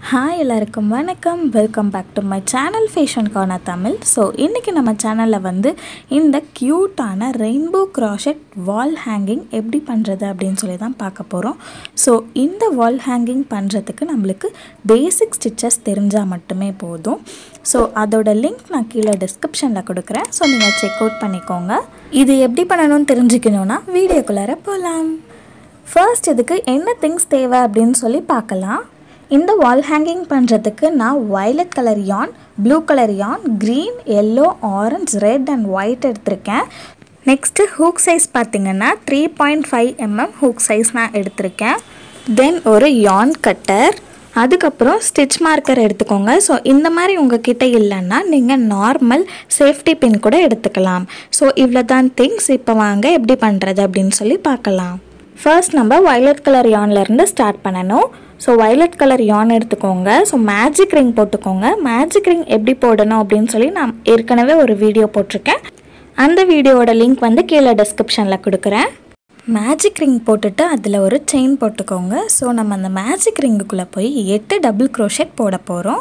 hi எல்லாருக்கும் வணக்கம் welcome back to my channel fashion corner Tamil so இன்றைக்கி நம்ம சேனலில் வந்து இந்த க்யூட்டான ரெயின்போ க்ராஷெட் வால் ஹேங்கிங் எப்படி பண்ணுறது அப்படின்னு சொல்லி தான் பார்க்க போகிறோம் ஸோ இந்த வால் ஹேங்கிங் பண்ணுறதுக்கு நம்மளுக்கு பேசிக் ஸ்டிச்சஸ் தெரிஞ்சால் மட்டுமே போதும் ஸோ அதோட லிங்க் நான் கீழே டிஸ்கிரிப்ஷனில் கொடுக்குறேன் ஸோ நீங்கள் செக் அவுட் பண்ணிக்கோங்க இது எப்படி பண்ணணும்னு தெரிஞ்சுக்கணுன்னா வீடியோக்குள்ளார போகலாம் ஃபர்ஸ்ட் இதுக்கு என்ன திங்ஸ் தேவை அப்படின்னு சொல்லி பார்க்கலாம் இந்த வால் ஹேங்கிங் பண்ணுறதுக்கு நான் violet colour yarn blue colour yarn green yellow orange red and white எடுத்திருக்கேன் நெக்ஸ்ட்டு ஹூக் சைஸ் பார்த்தீங்கன்னா three point five mm hook size நான் எடுத்திருக்கேன் தென் ஒரு யான் கட்டர் அதுக்கப்புறம் ஸ்டிச் மார்க்கர் எடுத்துக்கோங்க ஸோ இந்த மாதிரி உங்ககிட்ட இல்லைன்னா நீங்கள் நார்மல் சேஃப்டி பின் கூட எடுத்துக்கலாம் ஸோ இவ்வளோ தான் திங்ஸ் இப்போ வாங்க எப்படி பண்ணுறது அப்படின்னு சொல்லி பார்க்கலாம் ஃபர்ஸ்ட் நம்ம வயலட் கலர் யான்லேருந்து ஸ்டார்ட் பண்ணணும் ஸோ வயலட் கலர் யான் எடுத்துக்கோங்க ஸோ மேஜிக் ரிங் போட்டுக்கோங்க மேஜிக் ரிங் எப்படி போடணும் அப்படின்னு சொல்லி நான் ஏற்கனவே ஒரு வீடியோ போட்டிருக்கேன் அந்த வீடியோவோட லிங்க் வந்து கீழே டிஸ்கிரிப்ஷனில் கொடுக்குறேன் மேஜிக் ரிங் போட்டுட்டு அதில் ஒரு செயின் போட்டுக்கோங்க ஸோ நம்ம அந்த மேஜிக் ரிங்குக்குள்ளே போய் எட்டு டபுள் க்ரோஷெட் போட போகிறோம்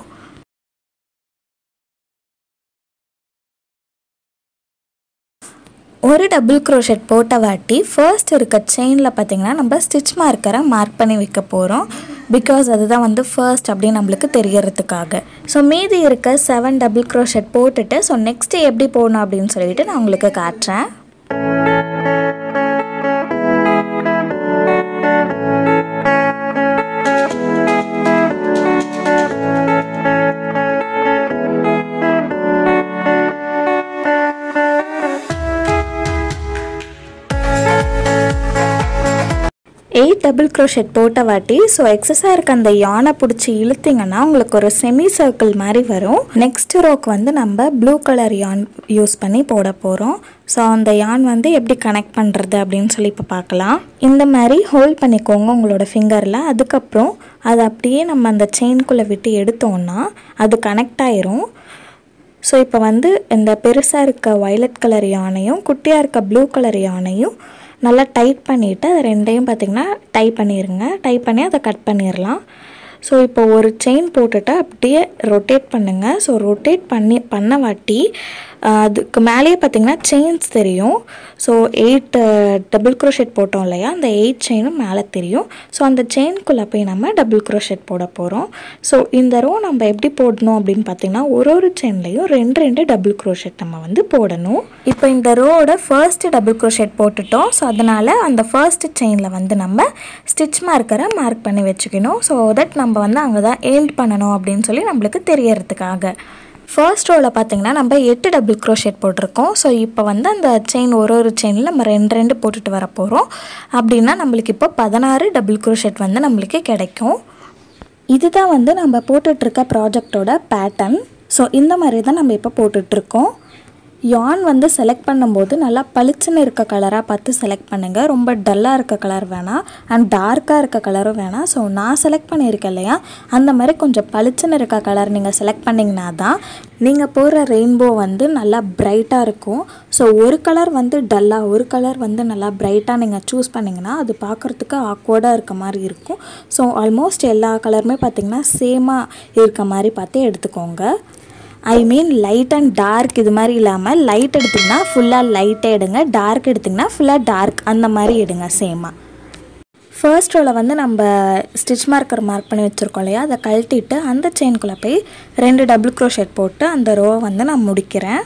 ஒரு டபுள் க்ரோஷெட் போட்ட வாட்டி ஃபர்ஸ்ட் இருக்க செயினில் பார்த்தீங்கன்னா நம்ம ஸ்டிச் மார்க்கரை மார்க் பண்ணி வைக்க போகிறோம் பிகாஸ் அதுதான் வந்து ஃபர்ஸ்ட் அப்படின்னு நம்மளுக்கு தெரியறதுக்காக ஸோ மீதி இருக்க செவன் டபுள் க்ரோஷெட் போட்டுட்டு ஸோ நெக்ஸ்ட்டு எப்படி போகணும் அப்படின்னு சொல்லிட்டு நான் உங்களுக்கு காட்டுறேன் எயிட் டபுள் க்ரோஷெட் போட்ட வாட்டி ஸோ எக்ஸஸாக இருக்க அந்த யானை பிடிச்சி இழுத்திங்கன்னா உங்களுக்கு ஒரு செமி சர்க்கிள் மாதிரி வரும் நெக்ஸ்ட் ரோக்கு வந்து நம்ம ப்ளூ கலர் யான் யூஸ் பண்ணி போட போகிறோம் ஸோ அந்த யான் வந்து எப்படி கனெக்ட் பண்ணுறது அப்படின்னு சொல்லி இப்போ பார்க்கலாம் இந்த மாதிரி ஹோல்ட் பண்ணிக்கோங்க உங்களோட ஃபிங்கரில் அதுக்கப்புறம் அதை அப்படியே நம்ம அந்த செயின்குள்ளே விட்டு எடுத்தோன்னா அது கனெக்ட் ஆயிரும் ஸோ இப்போ வந்து இந்த பெருசாக இருக்க வயலட் கலர் யானையும் குட்டியாக இருக்க ப்ளூ கலர் யானையும் நல்லா டைட் பண்ணிவிட்டு அது ரெண்டையும் பார்த்திங்கன்னா டை பண்ணிடுங்க டை பண்ணி அதை கட் பண்ணிடலாம் ஸோ இப்போ ஒரு செயின் போட்டுட்டு அப்படியே ரொட்டேட் பண்ணுங்கள் ஸோ ரொட்டேட் பண்ணி பண்ண வாட்டி அதுக்கு மேலேயே பார்த்திங்கன்னா செயின்ஸ் தெரியும் ஸோ எயிட் டபுள் க்ரோஷெட் போட்டோம் இல்லையா அந்த எயிட் செயினும் மேலே தெரியும் ஸோ அந்த செயின்குள்ளே போய் நம்ம டபுள் க்ரோஷெட் போட போகிறோம் ஸோ இந்த ரோ நம்ம எப்படி போடணும் அப்படின்னு பார்த்திங்கன்னா ஒரு ஒரு செயின்லேயும் ரெண்டு ரெண்டு டபுள் க்ரோஷெட் நம்ம வந்து போடணும் இப்போ இந்த ரோவோட ஃபர்ஸ்ட் டபுள் க்ரோஷெட் போட்டுட்டோம் ஸோ அதனால் அந்த ஃபர்ஸ்ட் செயினில் வந்து நம்ம ஸ்டிச் மார்க்கரை மார்க் பண்ணி வச்சுக்கணும் ஸோ தட் நம்ம வந்து அங்கே தான் ஏல்ட் பண்ணணும் அப்படின்னு சொல்லி நம்மளுக்கு தெரியறதுக்காக ஃபர்ஸ்ட் ரோவில் பார்த்தீங்கன்னா நம்ம எட்டு டபுள் க்ரோஷெட் போட்டிருக்கோம் ஸோ இப்போ வந்து அந்த செயின் ஒரு ஒரு செயினில் நம்ம ரெண்டு ரெண்டு போட்டுட்டு வர போகிறோம் அப்படின்னா நம்மளுக்கு இப்போ பதினாறு டபுள் க்ரோஷெட் வந்து நம்மளுக்கு கிடைக்கும் இதுதான் வந்து நம்ம போட்டுட்ருக்க ப்ராஜெக்டோட பேட்டர்ன் ஸோ இந்த மாதிரி தான் நம்ம இப்போ போட்டுட்ருக்கோம் யான் வந்து செலக்ட் பண்ணும்போது நல்லா பளிச்சுன்னு இருக்க கலராக பார்த்து செலக்ட் பண்ணுங்கள் ரொம்ப டல்லாக இருக்க கலர் வேணாம் அண்ட் டார்க்காக இருக்க கலரும் வேணாம் ஸோ நான் செலக்ட் பண்ணியிருக்கேன் இல்லையா அந்த மாதிரி கொஞ்சம் பளிச்சுன்னு இருக்க கலர் நீங்கள் செலக்ட் பண்ணிங்கன்னா தான் நீங்கள் போடுற ரெயின்போ வந்து நல்லா பிரைட்டாக இருக்கும் ஸோ ஒரு கலர் வந்து டல்லாக ஒரு கலர் வந்து நல்லா பிரைட்டாக நீங்கள் சூஸ் பண்ணிங்கன்னா அது பார்க்குறதுக்கு ஆக்வர்டாக இருக்க மாதிரி இருக்கும் ஸோ ஆல்மோஸ்ட் எல்லா கலருமே பார்த்திங்கன்னா சேமாக இருக்க மாதிரி பார்த்து எடுத்துக்கோங்க I mean light and dark இது மாதிரி இல்லாமல் லைட் எடுத்திங்கன்னா ஃபுல்லாக லைட்டே எடுங்க டார்க் எடுத்திங்கன்னா ஃபுல்லாக டார்க் அந்த மாதிரி எடுங்க சேமாக ஃபர்ஸ்ட் ரோவில் வந்து நம்ம ஸ்டிச் மார்க்கர் மார்க் பண்ணி வச்சுருக்கோம் இல்லையா அதை கழட்டிட்டு அந்த செயின்குள்ளே போய் ரெண்டு டபுள் க்ரோஷெட் போட்டு அந்த ரோவை வந்து நான் முடிக்கிறேன்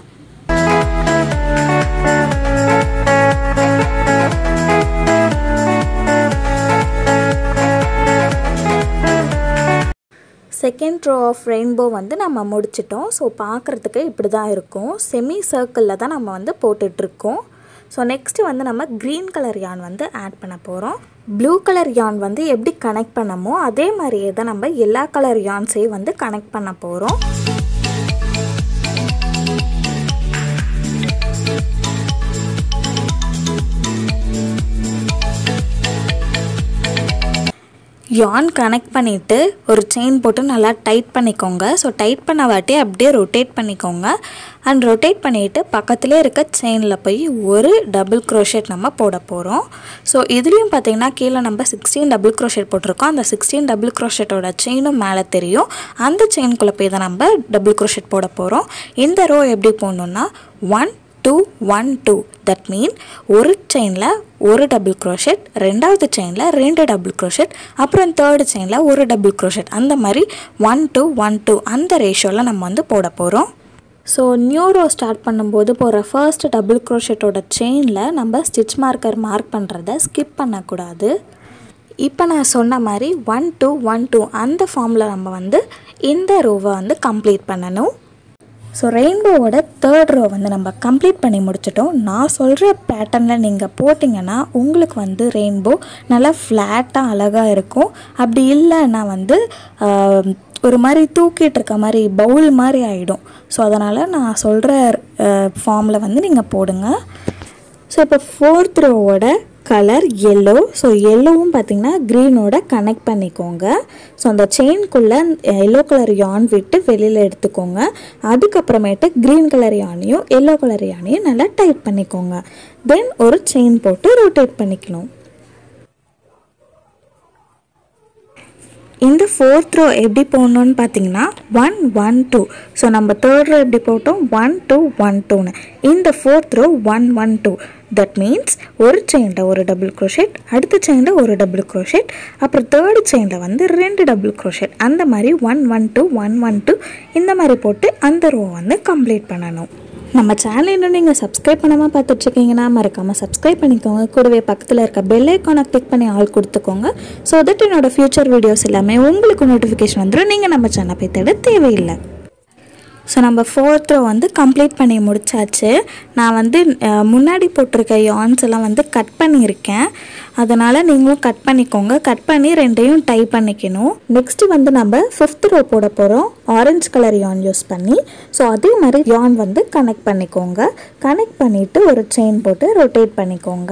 செகண்ட் ரோ ஆஃப் ரெயின்போ வந்து நம்ம முடிச்சிட்டோம் ஸோ பார்க்குறதுக்கு இப்படி தான் இருக்கும் செமி சர்க்கிளில் தான் நம்ம வந்து போட்டுட்ருக்கோம் ஸோ நெக்ஸ்ட்டு வந்து நம்ம க்ரீன் கலர் யான் வந்து ஆட் பண்ண போகிறோம் ப்ளூ கலர் யான் வந்து எப்படி கனெக்ட் பண்ணமோ அதே மாதிரியே தான் நம்ம எல்லா கலர் யான்ஸையும் வந்து கனெக்ட் பண்ண போகிறோம் யான் கனெக்ட் பண்ணிவிட்டு ஒரு செயின் போட்டு நல்லா டைட் பண்ணிக்கோங்க ஸோ டைட் பண்ண வாட்டி அப்படியே ரொட்டேட் பண்ணிக்கோங்க அண்ட் ரொட்டேட் பண்ணிவிட்டு பக்கத்துலேயே இருக்க செயினில் போய் ஒரு டபுள் க்ரோஷெட் நம்ம போட போகிறோம் ஸோ இதுலேயும் பார்த்தீங்கன்னா கீழே நம்ம சிக்ஸ்டீன் டபுள் க்ரோஷெட் போட்டிருக்கோம் அந்த சிக்ஸ்டீன் டபுள் க்ரோஷெட்டோட செயினும் மேலே தெரியும் அந்த செயின்குள்ளே போய் தான் நம்ம டபுள் க்ரோஷெட் போட போகிறோம் இந்த ரோ எப்படி போடணுன்னா one two one two that mean ஒரு செயினில் ஒரு டபுள் க்ரோஷெட் ரெண்டாவது செயினில் ரெண்டு டபுள் க்ரோஷெட் அப்புறம் தேர்டு செயினில் ஒரு டபுள் க்ரோஷெட் அந்த மாதிரி ஒன் டூ ஒன் டூ அந்த ரேஷியோவில் நம்ம வந்து போட போகிறோம் ஸோ நியூ ரோ ஸ்டார்ட் பண்ணும்போது போகிற ஃபர்ஸ்ட் டபுள் க்ரோஷெட்டோட செயினில் நம்ம ஸ்டிச் மார்க்கர் மார்க் பண்ணுறத ஸ்கிப் பண்ணக்கூடாது இப்போ நான் சொன்ன மாதிரி ஒன் டூ ஒன் டூ அந்த ஃபார்மில் நம்ம வந்து இந்த ரோவை வந்து கம்ப்ளீட் பண்ணணும் ஸோ ரெயின்போவோட தேர்ட் ரோ வந்து நம்ம கம்ப்ளீட் பண்ணி முடிச்சிட்டோம் நான் சொல்கிற பேட்டர்னில் நீங்கள் போட்டிங்கன்னா உங்களுக்கு வந்து ரெயின்போ நல்லா ஃப்ளாட்டாக அழகாக இருக்கும் அப்படி இல்லைன்னா வந்து ஆஹ், ஒரு மாதிரி தூக்கிட்டு இருக்க மாதிரி பவுல் மாதிரி ஆகிடும் ஸோ அதனால் நான் சொல்கிற ஃபார்மில் வந்து நீங்கள் போடுங்க ஸோ இப்போ ஃபோர்த் ரோவோட கலர் எல்லோ ஸோ எல்லோவும் பார்த்தீங்கன்னா க்ரீனோட கனெக்ட் பண்ணிக்கோங்க ஸோ அந்த செயின்குள்ளே எல்லோ கலர் யான் விட்டு வெளியில் எடுத்துக்கோங்க அதுக்கப்புறமேட்டு க்ரீன் கலர் யானையும் எல்லோ கலர் யானையும் நல்லா டைட் பண்ணிக்கோங்க தென் ஒரு செயின் போட்டு ரொட்டேட் பண்ணிக்கணும் இந்த ஃபோர்த் ரோ எப்படி போடணும்னு பார்த்தீங்கன்னா ஒன் ஒன் டூ ஸோ நம்ம தேர்ட் ரோ எப்படி போட்டோம் ஒன் டூ ஒன் டூன்னு இந்த fourth row one one two that means ஒரு செயினில் ஒரு டபுள் க்ரோஷெட் அடுத்த செயினில் ஒரு டபுள் க்ரோஷெட் அப்புறம் தேர்டு செயினில் வந்து ரெண்டு டபுள் க்ரோஷெட் அந்த மாதிரி one one two one one two இந்த மாதிரி போட்டு அந்த ரோ வந்து கம்ப்ளீட் பண்ணணும் நம்ம சேனல் இன்னும் நீங்கள் சப்ஸ்கிரைப் பண்ணாமல் பார்த்துட்ருக்கீங்கன்னா மறக்காமல் சப்ஸ்கிரைப் பண்ணிக்கோங்க கூடவே பக்கத்தில் இருக்க பெல் ஐக்கானை கிளிக் பண்ணி ஆள் கொடுத்துக்கோங்க ஸோ தட் என்னோட ஃப்யூச்சர் வீடியோஸ் எல்லாமே உங்களுக்கு நோட்டிஃபிகேஷன் வந்துடும் நீங்கள் நம்ம சேனல் போய் தேட தேவையில்லை ஸோ நம்ம ஃபோர்த் ரோ வந்து கம்ப்ளீட் பண்ணி முடிச்சாச்சு நான் வந்து அஹ், முன்னாடி போட்டிருக்க யான்ஸ் எல்லாம் வந்து கட் பண்ணியிருக்கேன் அதனால் நீங்களும் கட் பண்ணிக்கோங்க கட் பண்ணி ரெண்டையும் டை பண்ணிக்கணும் நெக்ஸ்ட்டு வந்து நம்ம ஃபிஃப்த் ரோ போட போகிறோம் ஆரஞ்சு கலர் யான் யூஸ் பண்ணி ஸோ அதே மாதிரி யான் வந்து கனெக்ட் பண்ணிக்கோங்க கனெக்ட் பண்ணிவிட்டு ஒரு செயின் போட்டு ரொட்டேட் பண்ணிக்கோங்க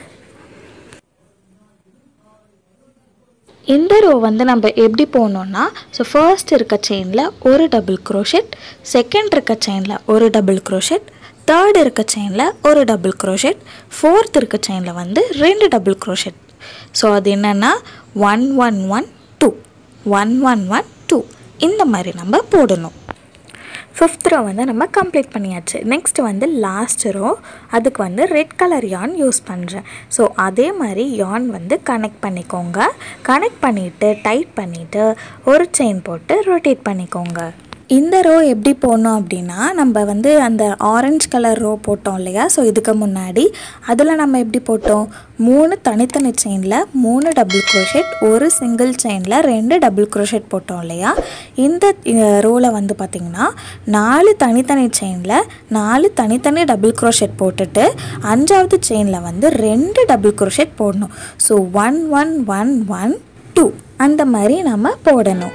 இந்த ரோ வந்து நம்ம எப்படி போகணுன்னா ஸோ ஃபர்ஸ்ட் இருக்க செயினில் ஒரு டபுள் க்ரோஷெட் செகண்ட் இருக்க செயினில் ஒரு டபுள் க்ரோஷெட் தேர்ட் இருக்க செயினில் ஒரு டபுள் க்ரோஷெட் ஃபோர்த் இருக்க செயினில் வந்து ரெண்டு டபுள் க்ரோஷெட் ஸோ அது என்னென்னா one one one two one one one two இந்த மாதிரி நம்ம போடணும் ஃபிஃப்த் ரோ வந்து நம்ம கம்ப்ளீட் பண்ணியாச்சு நெக்ஸ்ட் வந்து லாஸ்ட் ரோ அதுக்கு வந்து ரெட் கலர் யான் யூஸ் பண்ணுறேன் ஸோ அதே மாதிரி யான் வந்து கனெக்ட் பண்ணிக்கோங்க கனெக்ட் பண்ணிவிட்டு டைட் பண்ணிவிட்டு ஒரு செயின் போட்டு ரொட்டேட் பண்ணிக்கோங்க இந்த ரோ எப்படி போடணும் அப்படின்னா நம்ம வந்து அந்த ஆரஞ்சு கலர் ரோ போட்டோம் இல்லையா ஸோ இதுக்கு முன்னாடி அதில் நம்ம எப்படி போட்டோம் மூணு தனித்தனி செயினில் மூணு டபுள் க்ரோஷெட் ஒரு சிங்கிள் செயினில் ரெண்டு டபுள் க்ரோஷெட் போட்டோம் இல்லையா இந்த ரோவில் வந்து பார்த்திங்கன்னா நாலு தனித்தனி செயினில் நாலு தனித்தனி டபுள் க்ரோஷெட் போட்டுட்டு அஞ்சாவது செயினில் வந்து ரெண்டு டபுள் க்ரோஷெட் போடணும் so one one one one two அந்த மாதிரி நம்ம போடணும்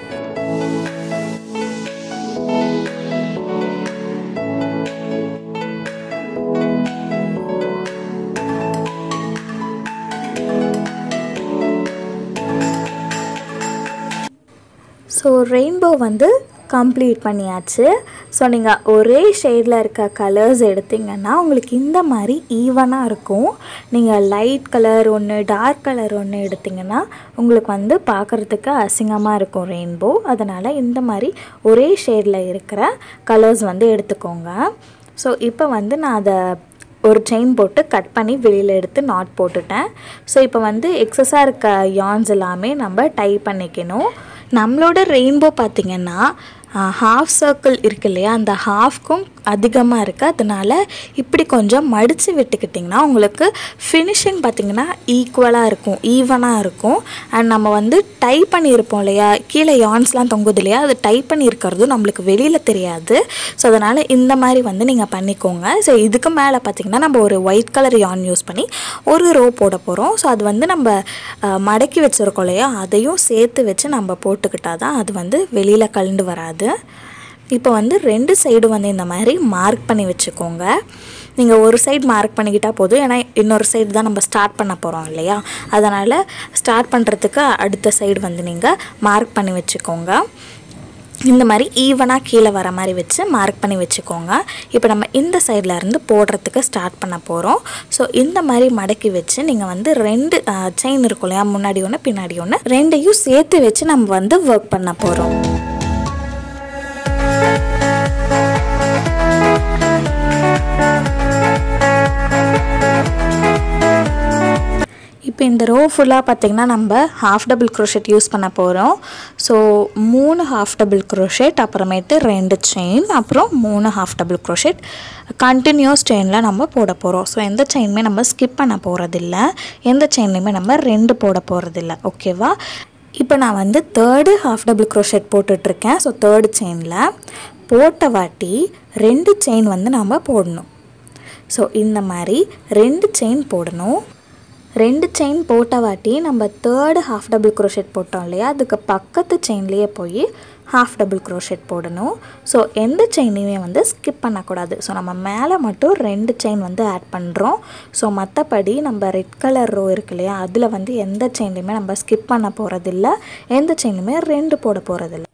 ஸோ ரெயின்போ வந்து கம்ப்ளீட் பண்ணியாச்சு ஸோ நீங்கள் ஒரே ஷேடில் இருக்க கலர்ஸ் எடுத்தீங்கன்னா உங்களுக்கு இந்த மாதிரி ஈவனாக இருக்கும் நீங்கள் லைட் கலர் ஒன்று டார்க் கலர் ஒன்று எடுத்தீங்கன்னா உங்களுக்கு வந்து பார்க்குறதுக்கு அசிங்கமாக இருக்கும் ரெயின்போ அதனால் இந்த மாதிரி ஒரே ஷேடில் இருக்கிற கலர்ஸ் வந்து எடுத்துக்கோங்க ஸோ இப்போ வந்து நான் அதை ஒரு செயின் போட்டு கட் பண்ணி வெளியில் எடுத்து நாட் போட்டுட்டேன் ஸோ இப்போ வந்து எக்ஸஸாக இருக்க யான்ஸ் எல்லாமே நம்ம டை பண்ணிக்கணும் நம்மளோட ரெயின்போ பார்த்திங்கன்னா ஹாஃப் சர்க்கிள் இருக்கு இல்லையா அந்த ஹாஃப்க்கும் அதிகமாக இருக்குது அதனால இப்படி கொஞ்சம் மடித்து விட்டுக்கிட்டிங்கன்னா உங்களுக்கு ஃபினிஷிங் பார்த்திங்கன்னா ஈக்குவலாக இருக்கும் ஈவனாக இருக்கும் அண்ட் நம்ம வந்து டை பண்ணியிருப்போம் இல்லையா கீழே யான்ஸ்லாம் தொங்குது இல்லையா அது டை பண்ணியிருக்கிறதும் நம்மளுக்கு வெளியில் தெரியாது ஸோ அதனால் இந்த மாதிரி வந்து நீங்கள் பண்ணிக்கோங்க ஸோ இதுக்கு மேலே பார்த்திங்கன்னா நம்ம ஒரு ஒயிட் கலர் யான் யூஸ் பண்ணி ஒரு ரோ போட போகிறோம் ஸோ அது வந்து நம்ம அஹ், மடக்கி வச்சுருக்கோம் இல்லையா அதையும் சேர்த்து வச்சு நம்ம போட்டுக்கிட்டால் தான் அது வந்து வெளியில் கலண்டு வராது இப்போ வந்து ரெண்டு சைடு வந்து இந்த மாதிரி மார்க் பண்ணி வச்சுக்கோங்க நீங்கள் ஒரு சைடு மார்க் பண்ணிக்கிட்டால் போதும் ஏன்னா இன்னொரு சைடு தான் நம்ம ஸ்டார்ட் பண்ண போகிறோம் இல்லையா அதனால் ஸ்டார்ட் பண்ணுறதுக்கு அடுத்த சைடு வந்து நீங்கள் மார்க் பண்ணி வச்சுக்கோங்க இந்த மாதிரி ஈவனாக கீழே வர மாதிரி வச்சு மார்க் பண்ணி வச்சுக்கோங்க இப்போ நம்ம இந்த சைடில் இருந்து போடுறதுக்கு ஸ்டார்ட் பண்ண போகிறோம் ஸோ இந்த மாதிரி மடக்கி வச்சு நீங்கள் வந்து ரெண்டு செயின் இருக்கும் இல்லையா முன்னாடி ஒன்று பின்னாடி ஒன்று ரெண்டையும் சேர்த்து வச்சு நம்ம வந்து ஒர்க் பண்ண போகிறோம் இப்போ இந்த ரோ ஃபுல்லாக பார்த்திங்கன்னா நம்ம ஹாஃப் டபுள் க்ரோஷெட் யூஸ் பண்ண போகிறோம் ஸோ மூணு ஹாஃப் டபுள் க்ரோஷெட் அப்புறமேட்டு ரெண்டு செயின் அப்புறம் மூணு ஹாஃப் டபுள் க்ரோஷெட் கண்டினியூஸ் செயினில் நம்ம போட போகிறோம் ஸோ எந்த செயினுமே நம்ம ஸ்கிப் பண்ண போகிறதில்ல எந்த செயின்லையுமே நம்ம ரெண்டு போட போகிறதில்ல ஓகேவா இப்போ நான் வந்து தேர்டு ஹாஃப் டபுள் க்ரோஷெட் போட்டுட்ருக்கேன் ஸோ தேர்டு செயினில் போட்ட வாட்டி ரெண்டு செயின் வந்து நம்ம போடணும் ஸோ இந்த மாதிரி ரெண்டு செயின் போடணும் ரெண்டு செயின் போட்ட வாட்டி நம்ம தேர்டு ஹாஃப் டபுள் க்ரோஷெட் போட்டோம் இல்லையா அதுக்கு பக்கத்து செயின்லேயே போய் ஹாஃப் டபுள் க்ரோஷெட் போடணும் ஸோ எந்த செயினையுமே வந்து ஸ்கிப் பண்ணக்கூடாது ஸோ நம்ம மேலே மட்டும் ரெண்டு செயின் வந்து ஆட் பண்ணுறோம் ஸோ மற்றபடி நம்ம ரெட் கலர் ரோ இருக்கு இல்லையா அதில் வந்து எந்த செயின்லையுமே நம்ம ஸ்கிப் பண்ண போகிறதில்ல எந்த செயினுமே ரெண்டு போட போகிறதில்ல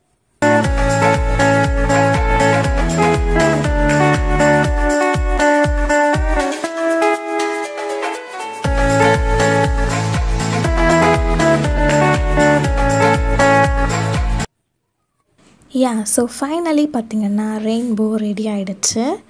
யா ஸோ ஃபைனலி பார்த்திங்கன்னா ரெயின்போ ரெடி ஆகிடுச்சு